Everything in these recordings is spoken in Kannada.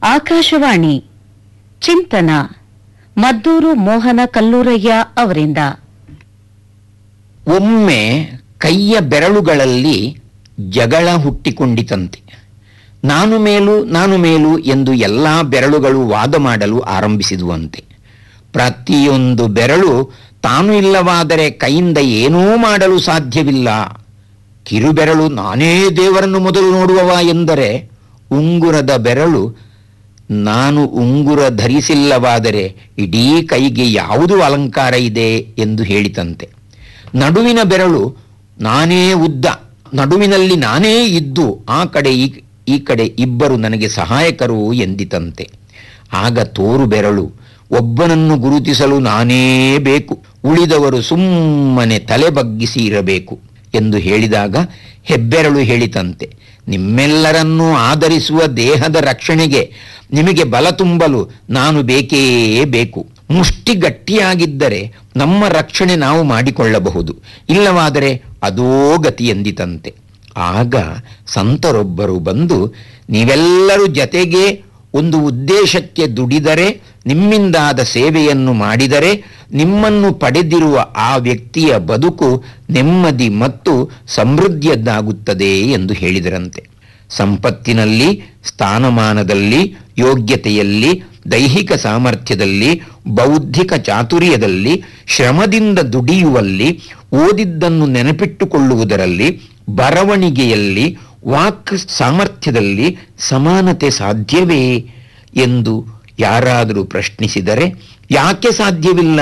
ಆಕಾಶವಾಣಿ ಚಿಂತನ ಮದ್ದೂರು ಮೋಹನ ಕಲ್ಲೂರಯ್ಯ ಅವರಿಂದ ಒಮ್ಮೆ ಕೈಯ ಬೆರಳುಗಳಲ್ಲಿ ಜಗಳ ಹುಟ್ಟಿಕೊಂಡಿತಂತೆ ನಾನು ಮೇಲು ನಾನು ಮೇಲು ಎಂದು ಎಲ್ಲಾ ಬೆರಳುಗಳು ವಾದ ಮಾಡಲು ಆರಂಭಿಸಿದುವಂತೆ ಪ್ರತಿಯೊಂದು ಬೆರಳು ತಾನು ಇಲ್ಲವಾದರೆ ಕೈಯಿಂದ ಏನೂ ಮಾಡಲು ಸಾಧ್ಯವಿಲ್ಲ ಕಿರುಬೆರಳು ನಾನೇ ದೇವರನ್ನು ಮೊದಲು ನೋಡುವವ ಎಂದರೆ ಉಂಗುರದ ಬೆರಳು ನಾನು ಉಂಗುರ ಧರಿಸಿಲ್ಲವಾದರೆ ಇಡೀ ಕೈಗೆ ಯಾವುದು ಅಲಂಕಾರ ಇದೆ ಎಂದು ಹೇಳಿತಂತೆ ನಡುವಿನ ಬೆರಳು ನಾನೇ ಉದ್ದ ನಡುವಿನಲ್ಲಿ ನಾನೇ ಇದ್ದು ಆ ಕಡೆ ಈ ಈ ಕಡೆ ಇಬ್ಬರು ನನಗೆ ಸಹಾಯಕರು ಎಂದಿತಂತೆ ಆಗ ತೋರು ಬೆರಳು ಒಬ್ಬನನ್ನು ಗುರುತಿಸಲು ನಾನೇ ಬೇಕು ಉಳಿದವರು ಸುಮ್ಮನೆ ತಲೆ ಬಗ್ಗಿಸಿ ಇರಬೇಕು ಎಂದು ಹೇಳಿದಾಗ ಹೆಬ್ಬೆರಳು ಹೇಳಿತಂತೆ ನಿಮ್ಮೆಲ್ಲರನ್ನೂ ಆಧರಿಸುವ ದೇಹದ ರಕ್ಷಣೆಗೆ ನಿಮಗೆ ಬಲ ತುಂಬಲು ನಾನು ಬೇಕೇ ಬೇಕು ಮುಷ್ಟಿ ಗಟ್ಟಿಯಾಗಿದ್ದರೆ ನಮ್ಮ ರಕ್ಷಣೆ ನಾವು ಮಾಡಿಕೊಳ್ಳಬಹುದು ಇಲ್ಲವಾದರೆ ಅದೋ ಗತಿ ಎಂದಿತಂತೆ ಆಗ ಸಂತರೊಬ್ಬರು ಬಂದು ನೀವೆಲ್ಲರೂ ಜತೆಗೆ ಒಂದು ಉದ್ದೇಶಕ್ಕೆ ದುಡಿದರೆ ನಿಮ್ಮಿಂದಾದ ಸೇವೆಯನ್ನು ಮಾಡಿದರೆ ನಿಮ್ಮನ್ನು ಪಡೆದಿರುವ ಆ ವ್ಯಕ್ತಿಯ ಬದುಕು ನೆಮ್ಮದಿ ಮತ್ತು ಸಮೃದ್ಧಿಯದ್ದಾಗುತ್ತದೆ ಎಂದು ಹೇಳಿದರಂತೆ ಸಂಪತ್ತಿನಲ್ಲಿ ಸ್ಥಾನಮಾನದಲ್ಲಿ ಯೋಗ್ಯತೆಯಲ್ಲಿ ದೈಹಿಕ ಸಾಮರ್ಥ್ಯದಲ್ಲಿ ಬೌದ್ಧಿಕ ಚಾತುರ್ಯದಲ್ಲಿ ಶ್ರಮದಿಂದ ದುಡಿಯುವಲ್ಲಿ ಓದಿದ್ದನ್ನು ನೆನಪಿಟ್ಟುಕೊಳ್ಳುವುದರಲ್ಲಿ ಬರವಣಿಗೆಯಲ್ಲಿ ವಾಕ್ ಸಾಮರ್ಥ್ಯದಲ್ಲಿ ಸಮಾನತೆ ಸಾಧ್ಯವೇ ಎಂದು ಯಾರಾದರೂ ಪ್ರಶ್ನಿಸಿದರೆ ಯಾಕೆ ಸಾಧ್ಯವಿಲ್ಲ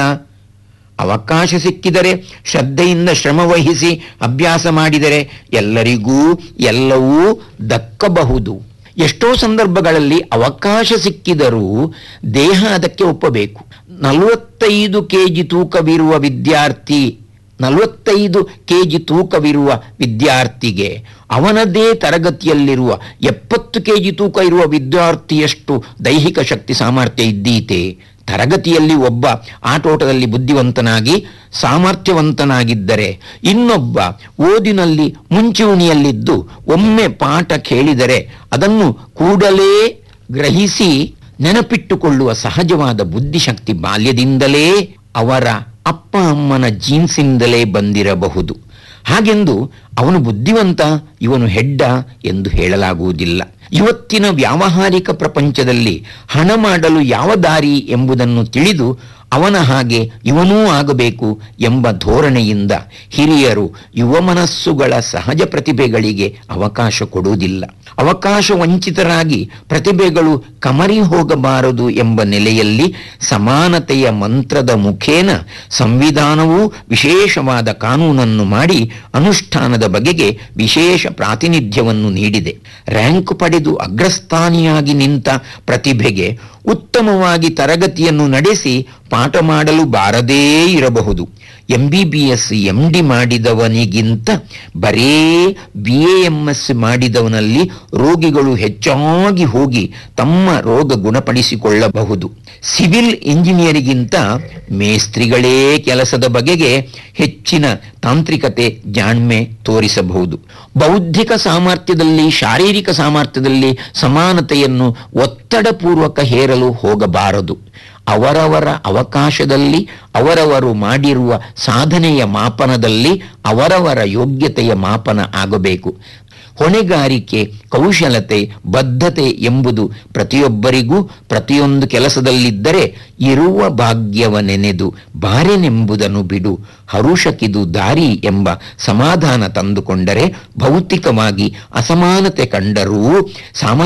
ಅವಕಾಶ ಸಿಕ್ಕಿದರೆ ಶ್ರದ್ಧೆಯಿಂದ ಶ್ರಮವಹಿಸಿ ಅಭ್ಯಾಸ ಮಾಡಿದರೆ ಎಲ್ಲರಿಗೂ ಎಲ್ಲವೂ ದಕ್ಕಬಹುದು ಎಷ್ಟೋ ಸಂದರ್ಭಗಳಲ್ಲಿ ಅವಕಾಶ ಸಿಕ್ಕಿದರೂ ದೇಹ ಅದಕ್ಕೆ ಒಪ್ಪಬೇಕು ನಲವತ್ತೈದು ಕೆ ಜಿ ತೂಕವಿರುವ ವಿದ್ಯಾರ್ಥಿ ನಲವತ್ತೈದು ಕೆ ಜಿ ತೂಕವಿರುವ ವಿದ್ಯಾರ್ಥಿಗೆ ಅವನದೇ ತರಗತಿಯಲ್ಲಿರುವ ಎಪ್ಪತ್ತು ಕೆ ಜಿ ತೂಕ ಇರುವ ವಿದ್ಯಾರ್ಥಿಯಷ್ಟು ದೈಹಿಕ ಶಕ್ತಿ ಸಾಮರ್ಥ್ಯ ಇದ್ದೀತೆ ತರಗತಿಯಲ್ಲಿ ಒಬ್ಬ ಆಟೋಟದಲ್ಲಿ ಬುದ್ಧಿವಂತನಾಗಿ ಸಾಮರ್ಥ್ಯವಂತನಾಗಿದ್ದರೆ ಇನ್ನೊಬ್ಬ ಓದಿನಲ್ಲಿ ಮುಂಚೂಣಿಯಲ್ಲಿದ್ದು ಒಮ್ಮೆ ಪಾಠ ಕೇಳಿದರೆ ಅದನ್ನು ಕೂಡಲೇ ಗ್ರಹಿಸಿ ನೆನಪಿಟ್ಟುಕೊಳ್ಳುವ ಸಹಜವಾದ ಬುದ್ಧಿಶಕ್ತಿ ಬಾಲ್ಯದಿಂದಲೇ ಅವರ ಅಪ್ಪ ಅಮ್ಮನ ಜೀನ್ಸಿಂದಲೇ ಬಂದಿರಬಹುದು ಹಾಗೆಂದು ಅವನು ಬುದ್ಧಿವಂತ ಇವನು ಹೆಡ್ಡ ಎಂದು ಹೇಳಲಾಗುವುದಿಲ್ಲ ಇವತ್ತಿನ ವ್ಯಾವಹಾರಿಕ ಪ್ರಪಂಚದಲ್ಲಿ ಹಣ ಮಾಡಲು ಯಾವ ದಾರಿ ಎಂಬುದನ್ನು ತಿಳಿದು ಅವನ ಹಾಗೆ ಇವನೂ ಆಗಬೇಕು ಎಂಬ ಧೋರಣೆಯಿಂದ ಹಿರಿಯರು ಯುವ ಮನಸ್ಸುಗಳ ಸಹಜ ಪ್ರತಿಭೆಗಳಿಗೆ ಅವಕಾಶ ಕೊಡುವುದಿಲ್ಲ ಅವಕಾಶ ವಂಚಿತರಾಗಿ ಪ್ರತಿಭೆಗಳು ಕಮರಿ ಹೋಗಬಾರದು ಎಂಬ ನೆಲೆಯಲ್ಲಿ ಸಮಾನತೆಯ ಮಂತ್ರದ ಮುಖೇನ ಸಂವಿಧಾನವೂ ವಿಶೇಷವಾದ ಕಾನೂನನ್ನು ಮಾಡಿ ಅನುಷ್ಠಾನದ ಬಗೆಗೆ ವಿಶೇಷ ಪ್ರಾತಿನಿಧ್ಯವನ್ನು ನೀಡಿದೆ ರ್ಯಾಂಕ್ ಪಡೆದು ಅಗ್ರಸ್ಥಾನಿಯಾಗಿ ನಿಂತ ಪ್ರತಿಭೆಗೆ ಉತ್ತಮವಾಗಿ ತರಗತಿಯನ್ನು ನಡೆಸಿ ಪಾಠ ಮಾಡಲು ಬಾರದೇ ಇರಬಹುದು M B B S M D ಮಾಡಿದವನಿಗಿಂತ ಬರೇ ಬಿ ಎ ಎಂ ಎಸ್ ಮಾಡಿದವನಲ್ಲಿ ರೋಗಿಗಳು ಹೆಚ್ಚಾಗಿ ಹೋಗಿ ತಮ್ಮ ರೋಗ ಗುಣಪಡಿಸಿಕೊಳ್ಳಬಹುದು ಸಿವಿಲ್ ಇಂಜಿನಿಯರಿಗಿಂತ ಮೇಸ್ತ್ರಿಗಳೇ ಕೆಲಸದ ಬಗೆಗೆ ಹೆಚ್ಚಿನ ತಾಂತ್ರಿಕತೆ ಜಾಣ್ಮೆ ತೋರಿಸಬಹುದು ಬೌದ್ಧಿಕ ಸಾಮರ್ಥ್ಯದಲ್ಲಿ ಶಾರೀರಿಕ ಸಾಮರ್ಥ್ಯದಲ್ಲಿ ಸಮಾನತೆಯನ್ನು ಒತ್ತಡಪೂರ್ವಕ ಹೇರಲು ಹೋಗಬಾರದು ಅವರವರ ಅವಕಾಶದಲ್ಲಿ ಅವರವರು ಮಾಡಿರುವ ಸಾಧನೆಯ ಮಾಪನದಲ್ಲಿ ಅವರವರ ಯೋಗ್ಯತೆಯ ಮಾಪನ ಆಗಬೇಕು ಹೊಣೆಗಾರಿಕೆ ಕೌಶಲತೆ ಬದ್ಧತೆ ಎಂಬುದು ಪ್ರತಿಯೊಬ್ಬರಿಗೂ ಪ್ರತಿಯೊಂದು ಕೆಲಸದಲ್ಲಿದ್ದರೆ ಇರುವ ಭಾಗ್ಯವ ನೆನೆದು ಬಾರೆನೆಂಬುದನ್ನು ಬಿಡು ಹರುಷಕಿದು ದಾರಿ ಎಂಬ ಸಮಾಧಾನ ತಂದುಕೊಂಡರೆ ಭೌತಿಕವಾಗಿ ಅಸಮಾನತೆ ಕಂಡರೂ ಸಾಮ